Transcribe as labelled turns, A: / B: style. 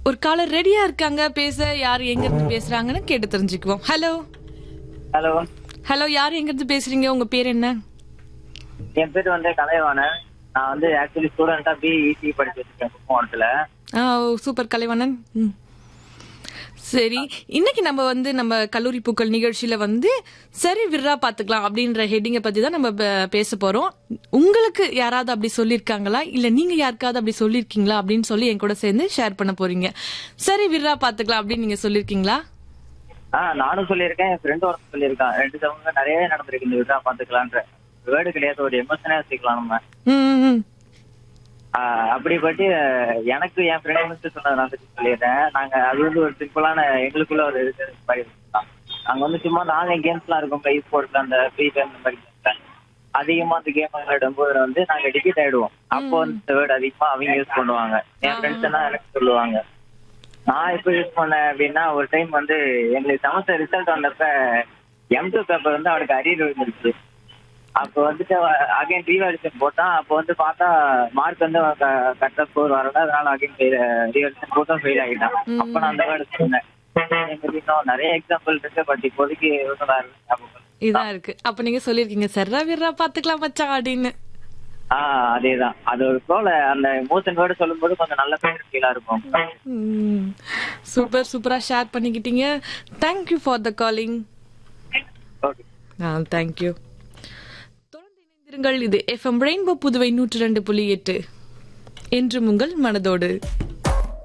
A: ஒரு காலர் ரெடியா இருக்காங்க பேச யார் எங்க இருந்து பேசுறாங்கன்னு கேட்டு தெரிஞ்சுக்குவோம் ஹலோ
B: ஹலோ
A: ஹலோ யார் எங்க இருந்து பேசுறீங்க உங்க பேர் என்ன
B: என் பேர் வந்து கலைவாணன் நான் வந்து ஆக்சுவலி ஸ்டூடெண்டா பிஇசி படிச்சுட்டு இருக்கேன் கும்பகோணத்துல
A: ஆ ஓ, சூப்பர் கலைவண்ணன் ம். சரி இன்னைக்கு நம்ம வந்து நம்ம கல்லூரி பூக்கள் நிகழ்ச்சியில வந்து சரி விர்ரா பாத்துக்கலாம் அப்படின்ற ஹெட்டிங்கை பத்தி தான் நம்ம ப- பேச போறோம் உங்களுக்கு யாராவது அப்படி சொல்லியிருக்காங்களா இல்ல நீங்க யாருக்காவது அப்படி சொல்லியிருக்கீங்களா அப்படின்னு சொல்லி என் கூட சேர்ந்து ஷேர் பண்ண போறீங்க சரி விர்ரா பாத்துக்கலாம் அப்படின்னு நீங்க சொல்லியிருக்கீங்களா
B: ஆ நானும் சொல்லியிருக்கேன் என் ஃப்ரெண்டும் ஒருத்தர் சொல்லியிருக்கான் ரெண்டு சமங்க நிறைய நடந்திருக்கு இந்த விழா பாத்துக்கலான்ற வேர்டு கிடையாது ஒரு எமோஷனே வச்சுக்கலாம் நம்ம
A: ம், ம், ம்.
B: ஆ, அப்படிப்பட்டு எனக்கு என் ஃப்ரெண்ட் வந்து சொன்னதை நான் பத்தி சொல்லிடுறேன் நாங்க அது வந்து ஒரு சிம்பிளான எங்களுக்குள்ள ஒரு இது மாதிரி தான் நாங்க வந்து சும்மா நாங்க கேம்ஸ்லாம் இருக்கும் ப்ளே ஸ்போர்ட்ஸ்ல அந்த ஃப்ரீ ஃபயர் இந்த மாதிரி games. அதிகமா அந்த கேம் விளையாடும்போது வந்து நாங்க டிபீட் ஆயிடுவோம் அப்போ வந்து இந்த வேர்டு அதிகமா அவங்க யூஸ் பண்ணுவாங்க என் ஃப்ரெண்ட்ஸ் எல்லாம் எனக்கு சொல்லுவாங்க நான் எப்போ யூஸ் பண்ணேன் அப்படின்னா ஒரு டைம் வந்து எங்களுக்கு செமஸ்டர் ரிசல்ட் வந்தப்ப எம் டூ பேப்பர் வந்து அவனுக்கு அரியர் விழுந்துருச்சு அப்போ வந்துட்டு அகைன் ரீவாலியூஷன் போட்டான் அப்போ வந்து பார்த்தா மார்க் வந்து கரெக்டா ஸ்கோர் வரல அதனால அகைன் ரீவாலியூஷன் போட்டும் ஃபெயில் ஆகிட்டான் அப்போ நான் அந்த வேர்டு சொன்னேன் இதே மாதிரி இன்னும் நிறைய எக்ஸாம்பிள் இருக்கு பட் இப்போதைக்கு ஒன்றும் வேற ஞாபகம் இல்ல.
A: இதான் இருக்கு அப்ப நீங்க சொல்லியிருக்கீங்க சர்ரா விர்ரா பாத்துக்கலாம் மச்சான் அப்படின்னு
B: ஆஹ் அதேதான் அது ஒரு போல அந்த மோஷன் வேர்டு சொல்லும்போது கொஞ்சம் நல்ல ஃபீலா இருக்கும்
A: சூப்பர் சூப்பரா ஷேர் பண்ணிக்கிட்டீங்க thank you for the calling
B: okay
A: ஆ தேங்க்யூ தொடர்ந்து இணைந்திருங்கள் இது எஃப்எம் ரெயின்போ புதுவை நூற்று ரெண்டு புள்ளி எட்டு என்றும் உங்கள் மனதோடு